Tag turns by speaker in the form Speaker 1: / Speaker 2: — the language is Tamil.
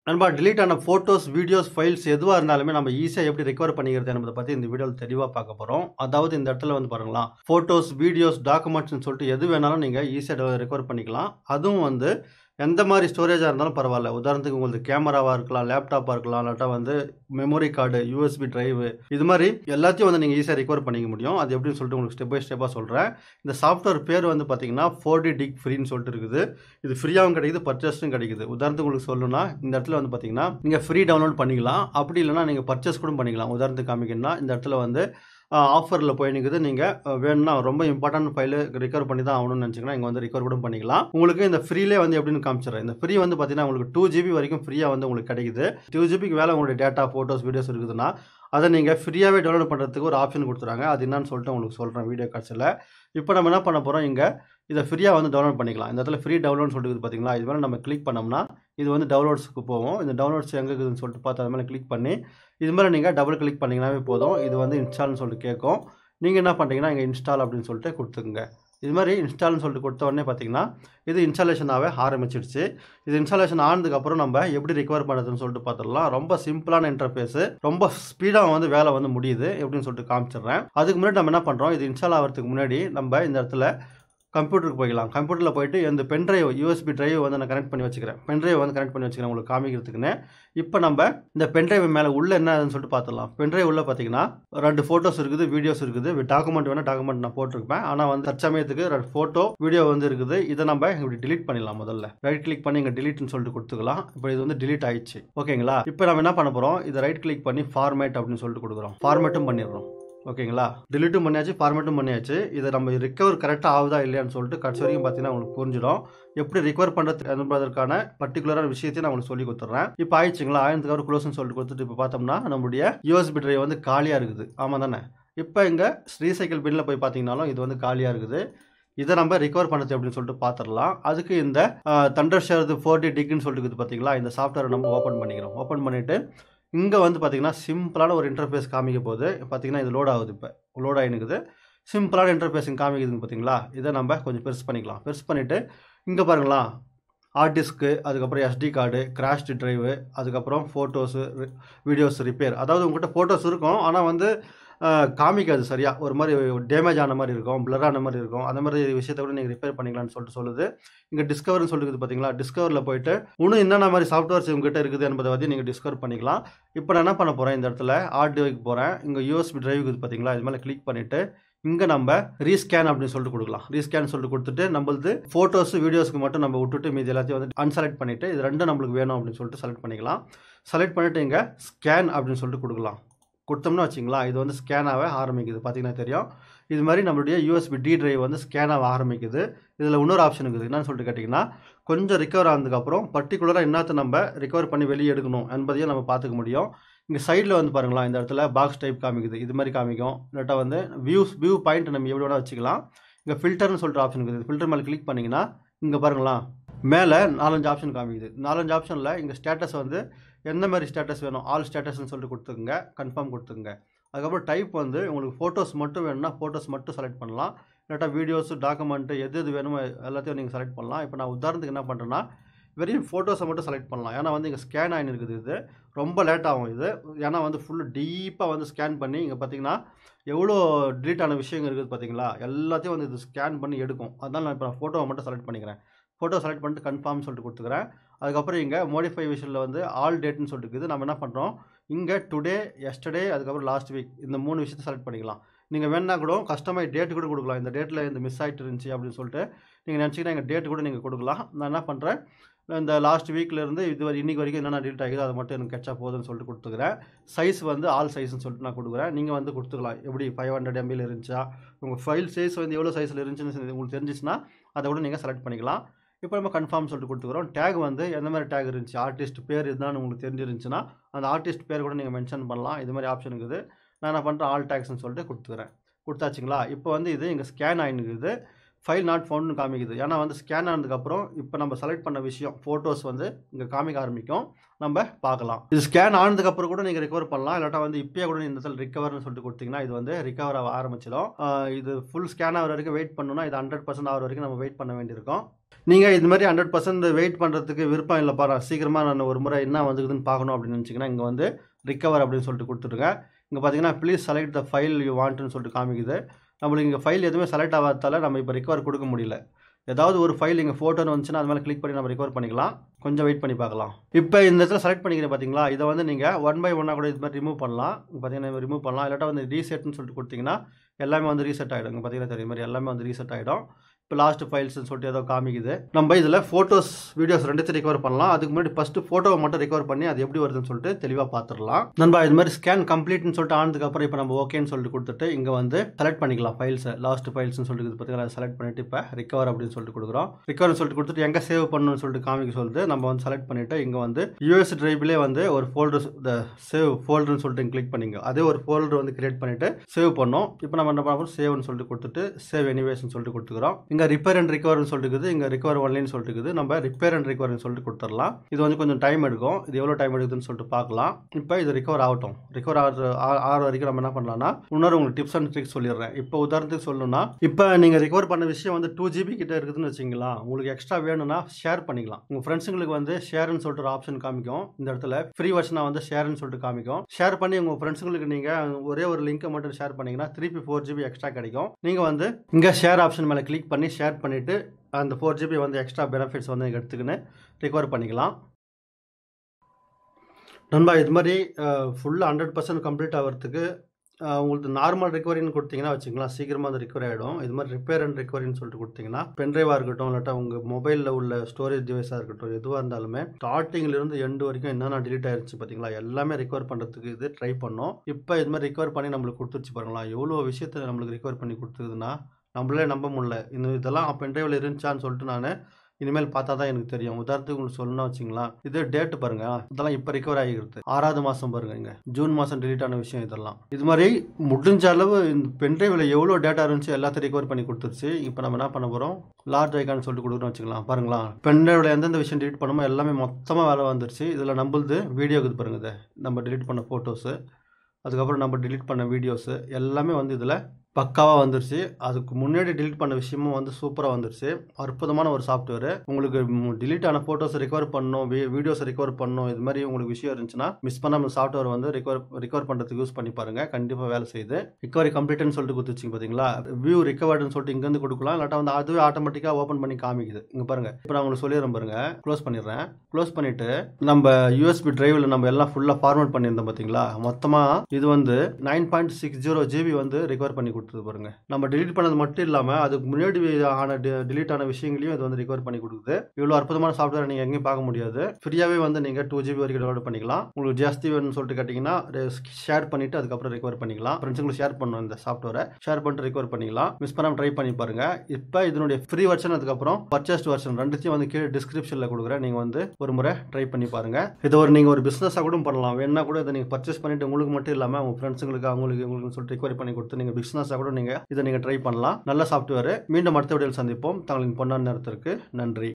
Speaker 1: நண்பா delete ஆன ஃபோட்டோஸ் வீடியோஸ் ஃபைல்ஸ் எதுவாக இருந்தாலுமே நம்ம ஈஸியாக எப்படி ரெக்கவர் பண்ணிக்கிறது என்பதை பற்றி இந்த வீடியோவில் தெளிவாக பார்க்க போகிறோம் அதாவது இந்த இடத்துல வந்து பாருங்களா ஃபோட்டோஸ் வீடியோஸ் டாக்குமெண்ட்ஸ்னு சொல்லிட்டு எது வேணாலும் நீங்கள் ஈஸியாக ரெக்கவர் பண்ணிக்கலாம் அதுவும் வந்து எந்த மாதிரி ஸ்டோரேஜாக இருந்தாலும் பரவாயில்ல உதாரணத்துக்கு உங்களுக்கு கேமராவாக இருக்கலாம் லேப்டாப்பாக இருக்கலாம் இல்லாட்டா வந்து மெமரி கார்டு யூஎஸ்பி டிரைவு இது மாதிரி எல்லாத்தையும் வந்து நீங்கள் ஈஸியாக ரெக்கவர் பண்ணிக்க முடியும் அது எப்படின்னு சொல்லிட்டு உங்களுக்கு ஸ்டெப் பை ஸ்டெப்பாக சொல்கிறேன் இந்த சாஃப்ட்வேர் பேர் வந்து பார்த்தீங்கன்னா ஃபோர் டி டிக் ஃப்ரீன்னு சொல்லிட்டு இருக்குது இது ஃப்ரீயாகவும் கிடைக்குது பர்ச்சேஸும் கிடைக்குது உதாரணத்துக்கு உங்களுக்கு சொல்லணும்னா இந்த இடத்துல வந்து பார்த்தீங்கன்னா நீங்கள் ஃப்ரீ டவுன்லோட் பண்ணிக்கலாம் அப்படி இல்லைனா நீங்கள் பர்ச்சேஸ் கூட பண்ணிக்கலாம் உதாரணத்துக்கு காமிக்கணும்னா இந்த இடத்துல வந்து ஆஃபரில் போய் நிற்குது நீங்கள் வேணும்னா ரொம்ப இம்பார்ட்டன்ட் ஃபைலு ரிகவர் பண்ணி தான் ஆகணும்னு நினச்சிங்கன்னா இங்கே வந்து ரிகவர் கூட பண்ணிக்கலாம் உங்களுக்கு இந்த ஃப்ரீலே வந்து எப்படின்னு காமிச்சிடுறேன் இந்த ஃப்ரீ வந்து பார்த்தீங்கன்னா உங்களுக்கு டூ ஜிபி வரைக்கும் ஃப்ரீயாக வந்து உங்களுக்கு கிடைக்குது டூ ஜிபிக்கு மேலே உங்களுடைய டேட்டா ஃபோட்டோஸ் வீடியோஸ் இருக்குதுன்னா அதை நீங்கள் ஃப்ரீயாகவே டவுன்லோட் பண்ணுறதுக்கு ஒரு ஆப்ஷன் கொடுத்துறாங்க அது என்னன்னு சொல்லிட்டு உங்களுக்கு சொல்கிறேன் வீடியோ காட்சியில் இப்போ நம்ம என்ன பண்ண போகிறோம் இங்கே இதை ஃப்ரீயாக வந்து டவுன்லோட் பண்ணிக்கலாம் இந்த இடத்துல ஃப்ரீ டவுன்லோட் சொல்லிட்டு பார்த்தீங்களா இது மேலே நம்ம கிளிக் பண்ணோம்னா இது வந்து டவுன்லோட்ஸ்க்கு போவோம் இந்த டவுன்லோட்ஸ் எங்கே இருக்குதுன்னு சொல்லிட்டு பார்த்து அது மேலே கிளிக் பண்ணி இது மேலே நீங்கள் டபுள் கிளிக் பண்ணிங்கனாவே போதும் இது வந்து இன்ஸ்டால்னு சொல்லிட்டு கேட்கும் நீங்கள் என்ன பண்ணுறீங்கன்னா இங்கே இன்ஸ்டால் அப்படின்னு சொல்லிட்டு கொடுத்துக்குங்க இது மாதிரி இன்ஸ்டால்னு சொல்லிட்டு கொடுத்த உடனே பார்த்தீங்கன்னா இது இன்ஸ்டாலேஷனாகவே ஆரம்பிச்சிடுச்சு இது இன்ஸ்டாலேஷன் ஆனதுக்கப்புறம் நம்ம எப்படி ரிகவர் பண்ணுறதுன்னு சொல்லிட்டு பார்த்துடலாம் ரொம்ப சிம்பிளான இன்டர்ஃபேஸு ரொம்ப ஸ்பீடாக வந்து வேலை வந்து முடியுது எப்படின்னு சொல்லிட்டு காமிச்சிடுறேன் அதுக்கு முன்னாடி நம்ம என்ன பண்ணுறோம் இது இன்ஸ்டால் ஆகிறதுக்கு முன்னாடி நம்ம இந்த இடத்துல கம்ப்யூட்டருக்கு போய்க்கலாம் கம்ப்யூட்டரில் போயிட்டு இந்த பென்ட்ரைவ் யூஎஸ்பி டிரைவ் வந்து நான் கனெக்ட் பண்ணி வச்சுக்கிறேன் பென்ட்ரைவ் வந்து கனெக்ட் பண்ணி வச்சுக்கிறேன் உங்களுக்கு காமிக்கிறதுக்குன்னு இப்போ நம்ம இந்த பென்ட்ரைவ் மேலே உள்ள என்ன ஆகுதுன்னு சொல்லிட்டு பார்த்துடலாம் பென்ட்ரைவ் உள்ள பார்த்தீங்கன்னா ரெண்டு ஃபோட்டோஸ் இருக்குது வீடியோஸ் இருக்குது டாக்குமெண்ட் வேணால் டாக்குமெண்ட் நான் போட்டிருப்பேன் ஆனால் வந்து தற்சமயத்துக்கு ரெண்டு ஃபோட்டோ வீடியோ வந்து இருக்குது இதை நம்ம இப்படி டிலீட் பண்ணிடலாம் முதல்ல ரைட் கிளிக் பண்ணி இங்கே டிலீட்னு சொல்லிட்டு கொடுத்துக்கலாம் இப்போ இது வந்து டிலீட் ஆயிடுச்சு ஓகேங்களா இப்போ நம்ம என்ன பண்ண போகிறோம் இதை ரைட் கிளிக் பண்ணி ஃபார்மேட் அப்படின்னு சொல்லிட்டு கொடுக்குறோம் ஃபார்மேட்டும் பண்ணிடுறோம் ஓகேங்களா டிலீட்டும் பண்ணியாச்சு ஃபார்மேட்டும் பண்ணியாச்சு இதை நம்ம ரிக்கவர் கரெக்டாக ஆகுதா இல்லையான்னு சொல்லிட்டு கடைசி வரைக்கும் பார்த்தீங்கன்னா உங்களுக்கு புரிஞ்சிடும் எப்படி ரிகவர் பண்ணுறது என்பதற்கான பர்டிகுலரான விஷயத்தையும் நான் உங்களுக்கு சொல்லி கொடுத்துட்றேன் இப்போ ஆயிடுச்சுங்களா ஆயிரத்துக்கு அவர் க்ளோஸ்னு சொல்லிட்டு கொடுத்துட்டு இப்போ பார்த்தோம்னா நம்முடைய யூஎஸ்பி ட்ரைவ் வந்து காலியாக இருக்குது ஆமாம் தானே இப்போ இங்கே ரீசைக்கிள் பின்னில் போய் பார்த்தீங்கனாலும் இது வந்து காலியாக இருக்குது இதை நம்ம ரிகவர் பண்ணுறது அப்படின்னு சொல்லிட்டு பார்த்துடலாம் அதுக்கு இந்த தண்டர் ஷேர் ஃபோர் டி டிக்னு சொல்லிட்டு இருக்குது பார்த்தீங்களா இந்த சாஃப்ட்வேரை நம்ம ஓப்பன் பண்ணிக்கிறோம் ஓப்பன் பண்ணிவிட்டு இங்கே வந்து பார்த்தீங்கன்னா சிம்பிளான ஒரு இன்டர்ஃபேஸ் காமிக்க போகுது பார்த்தீங்கன்னா இது லோட் ஆகுது இப்போ லோட் ஆகினுக்குது சிம்பிளான இன்டர்ஃபேஸிங் காமிக்குதுங்க பார்த்தீங்களா இதை நம்ம கொஞ்சம் பெருசு பண்ணிக்கலாம் பெருசு பண்ணிவிட்டு இங்கே பாருங்களா ஹார்ட் டிஸ்க்கு அதுக்கப்புறம் எஸ்டி கார்டு கிராஷ்டு ட்ரைவு அதுக்கப்புறம் ஃபோட்டோஸு வீடியோஸ் ரிப்பேர் அதாவது உங்கள்கிட்ட ஃபோட்டோஸ் இருக்கும் ஆனால் வந்து காமிக்காது சரியாக ஒரு மாதிரி டேமேஜ் ஆன மாதிரி இருக்கும் பிளர் ஆன மாதிரி இருக்கும் அந்த மாதிரி விஷயத்தை கூட நீங்கள் ரிப்பேர் பண்ணிக்கலாம்னு சொல்லிட்டு சொல்லுது இங்கே டிஸ்கவர்னு சொல்லிட்டு பார்த்தீங்களா டிஸ்கவரில் போயிட்டு இன்னும் என்னென்ன மாதிரி சாஃப்ட்வேர்ஸ் உங்ககிட்ட இருக்குது என்பதை பற்றி நீங்கள் டிஸ்கவர் பண்ணிக்கலாம் இப்போ நான் என்ன பண்ண போகிறேன் இந்த இடத்துல ஹார்ட் டிரைவுக்கு போகிறேன் இங்கே யூஎஸ்பி டிரைவ் இருக்குது பார்த்தீங்களா இது மேலே கிளிக் பண்ணிவிட்டு இங்கே நம்ம ரீஸ்கேன் அப்படின்னு சொல்லிட்டு கொடுக்கலாம் ரீஸ்கேன் சொல்லிட்டு கொடுத்துட்டு நம்மளது ஃபோட்டோஸ் வீடியோஸ்க்கு மட்டும் நம்ம விட்டுட்டு மீதி எல்லாத்தையும் வந்து அன்செலக்ட் பண்ணிவிட்டு இது ரெண்டும் நம்மளுக்கு வேணும் அப்படின்னு சொல்லிட்டு செலக்ட் பண்ணிக்கலாம் செலக்ட் பண்ணிவிட்டு இங்கே ஸ்கேன் அப்படின்னு சொல்லிட்டு கொடுக்கலாம் கொடுத்தோம்னா வச்சிங்களா இது வந்து ஸ்கேனாகவே ஆரம்பிக்குது பார்த்தீங்கன்னா தெரியும் இது மாதிரி நம்மளுடைய யூஎஸ்பி டி டிரைவ் வந்து ஸ்கேனாக ஆரம்பிக்குது இதில் இன்னொரு ஆப்ஷன் இருக்குது என்னன்னு சொல்லிட்டு கேட்டிங்கன்னா கொஞ்சம் ரிகவர் ஆனதுக்கப்புறம் பர்டிகுலராக என்னத்தை நம்ம ரிகவர் பண்ணி வெளியே எடுக்கணும் என்பதையும் நம்ம பார்த்துக்க முடியும் இங்கே சைடில் வந்து பாருங்களா இந்த இடத்துல பாக்ஸ் டைப் காமிக்குது இது மாதிரி காமிக்கும் இல்லாட்டா வந்து வியூஸ் வியூ பாயிண்ட் நம்ம எப்படி வேணால் வச்சுக்கலாம் இங்கே ஃபில்டர்னு சொல்லிட்டு ஆப்ஷன் இருக்குது ஃபில்டர் மேலே கிளிக் பண்ணிங்கன்னா இங்கே பாருங்களா மேலே நாலஞ்சு ஆப்ஷன் காமிக்குது நாலஞ்சு ஆப்ஷனில் இங்கே ஸ்டேட்டஸ் வந்து எந்த மாதிரி ஸ்டேட்டஸ் வேணும் ஆல் ஸ்டேட்டஸ்னு சொல்லிட்டு கொடுத்துங்க கன்ஃபார்ம் கொடுத்துங்க அதுக்கப்புறம் டைப் வந்து உங்களுக்கு ஃபோட்டோஸ் மட்டும் வேணும்னா ஃபோட்டோஸ் மட்டும் செலக்ட் பண்ணலாம் இல்லாட்டா வீடியோஸ் டாக்குமெண்ட்டு எது எது வேணுமோ எல்லாத்தையும் நீங்கள் செலக்ட் பண்ணலாம் இப்போ நான் உதாரணத்துக்கு என்ன பண்ணுறேன்னா வெறும் ஃபோட்டோஸை மட்டும் செலக்ட் பண்ணலாம் ஏன்னா வந்து இங்கே ஸ்கேன் ஆகின்னு இருக்குது இது ரொம்ப லேட் ஆகும் இது ஏன்னா வந்து ஃபுல்லு டீப்பாக வந்து ஸ்கேன் பண்ணி இங்கே பார்த்தீங்கன்னா எவ்வளோ டிலீட் ஆன விஷயங்கள் இருக்குது பார்த்தீங்களா எல்லாத்தையும் வந்து இது ஸ்கேன் பண்ணி எடுக்கும் அதனால் நான் இப்போ நான் ஃபோட்டோவை மட்டும் செலக்ட் பண்ணிக்கிறேன் ஃபோட்டோ செலக்ட் பண்ணிட்டு கன்ஃபார்ம் சொல்லிட்டு கொடுத்துக்கிறேன் அதுக்கப்புறம் இங்கே மோடிஃபை விஷனில் வந்து ஆல் டேட்னு சொல்லிட்டு இருக்குது நம்ம என்ன பண்ணுறோம் இங்கே டுடே எஸ்டர்டே அதுக்கப்புறம் லாஸ்ட் வீக் இந்த மூணு விஷயத்தை செலக்ட் பண்ணிக்கலாம் நீங்கள் வேணா கூட கஸ்டமைஸ் டேட் கூட கொடுக்கலாம் இந்த டேட்டில் இந்த மிஸ் ஆகிட்டு இருந்துச்சு அப்படின்னு சொல்லிட்டு நீங்கள் நினச்சிங்கன்னா எங்கள் டேட் கூட நீங்கள் கொடுக்கலாம் நான் என்ன பண்ணுறேன் இந்த லாஸ்ட் வீக்லேருந்து இது வரை இன்றைக்கி வரைக்கும் என்னென்ன டீட் ஆகிதோ அதை மட்டும் எனக்கு கெச்சா போதுன்னு சொல்லிட்டு கொடுத்துக்கிறேன் சைஸ் வந்து ஆல் சைஸ்னு சொல்லிட்டு நான் கொடுக்குறேன் நீங்கள் வந்து கொடுத்துக்கலாம் எப்படி ஃபைவ் ஹண்ட்ரட் எம்பியில் இருந்துச்சா உங்கள் ஃபைல் சைஸ் வந்து எவ்வளோ சைஸில் இருந்துச்சுன்னு உங்களுக்கு தெரிஞ்சிச்சுன்னா அதை கூட நீங்கள் செலக்ட் பண்ணிக்கலாம் இப்போ நம்ம கன்ஃபார்ம் சொல்லிட்டு கொடுத்துக்குறோம் டேக் வந்து எந்த மாதிரி டேக் இருந்துச்சு ஆர்டிஸ்ட் பேர் இதுதான் உங்களுக்கு தெரிஞ்சிருந்துச்சுன்னா அந்த ஆர்டிஸ்ட் பேர் கூட நீங்கள் மென்ஷன் பண்ணலாம் இது மாதிரி ஆப்ஷன் இருக்குது நான் என்ன பண்ணுறேன் ஆல் டேக்ஸ்னு சொல்லிட்டு கொடுத்துக்கிறேன் கொடுத்தாச்சுங்களா இப்போ வந்து இது இங்கே ஸ்கேன் ஆகினுக்குது ஃபைல் நாட் ஃபவுண்ட்னு காமிக்குது ஏன்னா வந்து ஸ்கேன் ஆனதுக்கப்புறம் இப்போ நம்ம செலக்ட் பண்ண விஷயம் ஃபோட்டோஸ் வந்து இங்கே காமிக்க ஆரம்பிக்கும் நம்ம பார்க்கலாம் இது ஸ்கேன் ஆனதுக்கப்புறம் கூட நீங்கள் ரிகவர் பண்ணலாம் இல்லாட்டா வந்து இப்போயே கூட இந்த இடத்துல ரிகவர்னு சொல்லிட்டு கொடுத்தீங்கன்னா இது வந்து ரிகவர் ஆக ஆரம்பிச்சிடும் ஆஹ் இது ஃபுல் ஸ்கேன் ஆகிற வரைக்கும் வெயிட் பண்ணணும்னா இது ஹண்ட்ரட் பர்சன்ட் ஆகிற வரைக்கும் நம்ம வெயிட் பண்ண வேண்டியிருக்கும் நீங்கள் இது மாதிரி ஹண்ட்ரட் பர்சன்ட் வெயிட் பண்ணுறதுக்கு விருப்பம் இல்லைப்பா நான் சீக்கிரமாக நான் ஒரு முறை என்ன வந்துக்குதுன்னு பார்க்கணும் அப்படின்னு நினச்சிங்கன்னா இங்கே வந்து ரிக்கவர் அப்படின்னு சொல்லிட்டு கொடுத்துருங்க இங்கே பார்த்தீங்கன்னா please select the file you வாண்ட்னு சொல்லிட்டு காமிக்குது நம்மளுக்கு இங்கே ஃபைல் எதுவுமே செலக்ட் ஆகாதால நம்ம இப்போ ரிக்கவர் கொடுக்க முடியல ஏதாவது ஒரு ஃபைல் இங்கே ஃபோட்டோன்னு வந்துச்சுன்னா அது மேலே கிளிக் பண்ணி நம்ம ரிகவர் பண்ணிக்கலாம் கொஞ்சம் வெயிட் பண்ணி பார்க்கலாம் இப்போ இந்த இடத்துல செலக்ட் பண்ணிக்கிறேன் பார்த்தீங்களா இதை வந்து நீங்கள் ஒன் பை ஒன்னாக கூட இது மாதிரி ரிமூவ் பண்ணலாம் பார்த்தீங்கன்னா ரிமூவ் பண்ணலாம் இல்லாட்டா வந்து ரீசெட்னு சொல்லிட்டு கொடுத்தீங்கன்னா எல்லாமே வந்து ரீசெட் ஆகிடும் இங்கே பார்த்தீங்கன்னா தெரியும் மாதிரி எல்லாமே வந்து ரீசெட் ஆகிடும் இப்போ லாஸ்ட் ஃபைல்ஸ்னு சொல்லிட்டு ஏதோ காமிக்குது நம்ம இதில் ஃபோட்டோஸ் வீடியோஸ் ரெண்டுத்தையும் ரிகவர் பண்ணலாம் அதுக்கு முன்னாடி ஃபஸ்ட்டு ஃபோட்டோவை மட்டும் ரிகவர் பண்ணி அது எப்படி வருதுன்னு சொல்லிட்டு தெளிவாக பார்த்துடலாம் நண்பா இது மாதிரி ஸ்கேன் கம்ப்ளீட்னு சொல்லிட்டு ஆனதுக்கப்புறம் இப்போ நம்ம ஓகேன்னு சொல்லிட்டு கொடுத்துட்டு இங்கே வந்து செலக்ட் பண்ணிக்கலாம் ஃபைல்ஸை லாஸ்ட் ஃபைல்ஸ்னு சொல்லிட்டு பார்த்தீங்கன்னா செலக்ட் பண்ணிட்டு இப்போ ரிகவர் அப்படின்னு சொல்லிட்டு கொடுக்குறோம் ரிகவர் சொல்லிட்டு கொடுத்துட்டு எங்கே சேவ் பண்ணணும்னு சொல்லிட்டு காமிக்க சொல்லுது நம்ம வந்து செலக்ட் பண்ணிவிட்டு இங்கே வந்து யூஎஸ் ட்ரைவ்லேயே வந்து ஒரு ஃபோல்டர் இந்த சேவ் ஃபோல்டர்னு சொல்லிட்டு கிளிக் பண்ணிங்க அதே ஒரு ஃபோல்டர் வந்து கிரியேட் பண்ணிவிட்டு சேவ் பண்ணோம் இப்போ நம்ம என்ன பண்ணுறோம் சேவ்னு சொல்லிட்டு கொடுத்துட்டு சேவ் எனிவேஸ்னு சொல்லிட்டு கொடுத்துக்கிறோம் இங்கே ரிப்பேர் அண்ட் ரிகவர்னு சொல்லிட்டு இருக்குது இங்கே ரிகவர் ஒன்லைன்னு சொல்லிட்டு இருக்குது நம்ம ரிப்பேர் அண்ட் ரிகவர்னு சொல்லிட்டு கொடுத்துடலாம் இது வந்து கொஞ்சம் டைம் எடுக்கும் இது எவ்வளோ டைம் எடுக்குதுன்னு சொல்லிட்டு பார்க்கலாம் இப்போ இது ரிகவர் ஆகட்டும் ரிகவர் ஆகிற ஆறு வரைக்கும் நம்ம என்ன பண்ணலாம்னா இன்னொரு உங்களுக்கு டிப்ஸ் அண்ட் ட்ரிக்ஸ் சொல்லிடுறேன் இப்போ உதாரணத்துக்கு சொல்லணும்னா இப்போ நீங்கள் ரிகவர் பண்ண விஷயம் வந்து டூ ஜிபி கிட்ட இருக்குதுன்னு வச்சிங்களா உங்களுக்கு எக்ஸ்ட்ரா வேணும்னா ஷேர் பண்ணிக்கலாம் உங்கள் ஃப்ரெண்ட்ஸுங்களுக்கு வந்து ஷேர்னு சொல்லிட்டு ஒரு ஆப்ஷன் காமிக்கும் இந்த இடத்துல ஃப்ரீ வெர்ஷனாக வந்து ஷேர்னு சொல்லிட்டு காமிக்கும் ஷேர் பண்ணி உங்கள் ஃப்ரெண்ட்ஸுங்களுக்கு நீங்கள் ஒரே ஒரு லிங்கை மட்டும் ஷேர் பண்ணிங்கன்னா திருப்பி ஃபோர் ஜிபி எக்ஸ்ட்ரா கிடைக்கும் நீங்கள் வந்து இங்கே ஷேர் ஆப்ஷன் மேலே கிளிக் பண்ணி ஷேர் பண்ணிவிட்டு அந்த ஃபோர் ஜிபி வந்து எக்ஸ்ட்ரா பெனிஃபிட்ஸ் வந்து நீங்கள் எடுத்துக்கின்னு ரிகவர் பண்ணிக்கலாம் நண்பா இது மாதிரி ஃபுல்லாக ஹண்ட்ரட் பர்சன்ட் கம்ப்ளீட் ஆகிறதுக்கு அஹ், உங்களுக்கு நார்மல் ரிகவரின்னு கொடுத்தீங்கன்னா வச்சுக்கலாம் சீக்கிரமாக அது ரிகவர் ஆகிடும் இது மாதிரி ரிப்பேர் அண்ட் ரிகவரின்னு சொல்லிட்டு கொடுத்தீங்கன்னா பென்ட்ரைவாக இருக்கட்டும் இல்லாட்டா உங்கள் மொபைலில் உள்ள ஸ்டோரேஜ் டிவைஸாக இருக்கட்டும் எதுவாக இருந்தாலுமே ஸ்டார்டிங்லேருந்து எண்டு வரைக்கும் என்னென்ன டிலீட் ஆயிருச்சு பார்த்தீங்களா எல்லாமே ரிகவர் பண்ணுறதுக்கு இது ட்ரை பண்ணோம் இப்போ இது மாதிரி ரிகவர் பண்ணி நம்மளுக்கு கொடுத்துருச்சு பாருங்களா எவ்வளோ விஷயத்தை நம்மளுக்கு ரிகவர் பண்ணி கொடுத்துருக்குதுன்னா நம்மளே நம்ப முடியல இந்த இதெல்லாம் பென்ட்ரைவில் இருந்துச்சான்னு சொல்லிட்டு நான் இனிமேல் பார்த்தா தான் எனக்கு தெரியும் உதாரணத்துக்கு உங்களுக்கு சொல்லணும்னா வச்சுங்களேன் இது டேட் பாருங்க இதெல்லாம் இப்போ ரிகவர் ஆகிருக்கு ஆறாவது மாதம் பாருங்க இங்க ஜூன் மாதம் delete ஆன விஷயம் இதெல்லாம் இது மாதிரி முடிஞ்ச அளவு இந்த பென்ட்ரைவில் எவ்வளோ டேட்டா இருந்துச்சு எல்லாத்தையும் ரிகவர் பண்ணி கொடுத்துருச்சு இப்போ நம்ம என்ன பண்ண போகிறோம் லார்ஜ் ஐக்கான் சொல்லிட்டு கொடுக்குறோம் வச்சுக்கலாம் பாருங்களா பென்ட்ரைவில் எந்தெந்த விஷயம் delete பண்ணுமோ எல்லாமே மொத்தமாக வேலை வந்துருச்சு இதில் நம்மளுது வீடியோ இருக்குது பாருங்க இது நம்ம delete பண்ண ஃபோட்டோஸு அதுக்கப்புறம் நம்ம delete பண்ண வீடியோஸு எல்லாமே வந்து இதில் பக்காவாக வந்துருச்சு அதுக்கு முன்னாடி delete பண்ண விஷயமும் வந்து சூப்பராக வந்துருச்சு அற்புதமான ஒரு சாஃப்ட்வேர் உங்களுக்கு delete ஆன ஃபோட்டோஸ் ரிகவர் பண்ணணும் வீடியோஸ் ரிகவர் பண்ணணும் இது மாதிரி உங்களுக்கு விஷயம் இருந்துச்சுன்னா மிஸ் பண்ணாமல் சாஃப்ட்வேர் வந்து ரிகவர் ரிகவர் பண்ணுறதுக்கு யூஸ் பண்ணி பாருங்க கண்டிப்பாக வேலை செய்யுது ரிகவரி கம்ப்ளீட்னு சொல்லிட்டு கொடுத்துச்சிங்க பார்த்தீங்களா வியூ ரிகவர்டுன்னு சொல்லிட்டு இங்கேருந்து கொடுக்கலாம் இல்லாட்டா வந்து அதுவே ஆட்டோமேட்டிக்காக ஓப்பன் பண்ணி காமிக்குது இங்கே பாருங்க இப்போ நான் உங்களுக்கு சொல்லிடுறேன் பாருங்க க்ளோஸ் பண்ணிடுறேன் க்ளோஸ் பண்ணிட்டு நம்ம யூஎஸ்பி டிரைவில் நம்ம எல்லாம் ஃபுல்லாக ஃபார்மேட் பண்ணியிருந்தோம் பார்த்தீங்களா மொத்தமாக இது வந்து nine point six zero GB வந்து ரிகவர் பண்ணி கொடுத்தது பாருங்க நம்ம delete பண்ணது மட்டும் இல்லாமல் அதுக்கு முன்னாடி ஆன delete ஆன விஷயங்களையும் இது வந்து ரிகவர் பண்ணி கொடுக்குது இவ்வளோ அற்புதமான சாஃப்ட்வேர் நீங்கள் எங்கேயும் பார்க்க முடியாது ஃப்ரீயாகவே வந்து நீங்கள் டூ ஜிபி வரைக்கும் டவுன்லோட் பண்ணிக்கலாம் உங்களுக்கு ஜாஸ்தி வேணும்னு சொல்லிட்டு கேட்டிங்கன்னா ஷேர் பண்ணிவிட்டு அதுக்கப்புறம் ரிகவர் பண்ணிக்கலாம் ஃப்ரெண்ட்ஸுங்களுக்கு ஷேர் பண்ணணும் இந்த சாஃப்ட்வேரை ஷேர் பண்ணிட்டு ரிகவர் பண்ணிக்கலாம் மிஸ் பண்ணாமல் ட்ரை பண்ணி பாருங்க இப்போ இதனுடைய ஃப்ரீ வெர்ஷன் அதுக்கப்புறம் பர்ச்சேஸ்ட் வெர்ஷன் ரெண்டுத்தையும் வந்து கீழே டிஸ்கிரிப்ஷனில் கொடுக்குறேன் நீங்கள் வந்து ஒரு முறை ட்ரை பண்ணி பாருங்க இது ஒரு நீங்கள் ஒரு பிஸ்னஸாக கூட பண்ணலாம் வேணா கூட இதை நீங்கள் பர்ச்சேஸ் பண்ணிட்டு உங்களுக்கு மட்டும் இல்லாமல் உங்கள் ஃப்ரெண்ட்ஸுங்களுக்கு அவங்களுக்கு உங்களுக்கு சொல்லிட்டு ரிகவரி பண்ணி கொடுத்து நீங்கள் பிஸ்னஸாக கூட நீங்கள் இதை நீங்கள் ட்ரை பண்ணலாம் நல்ல சாஃப்ட்வேர் மீண்டும் அடுத்த வீடியோவில் சந்திப்போம் தங்களின் பொன்னான நேரத்திற்கு நன்றி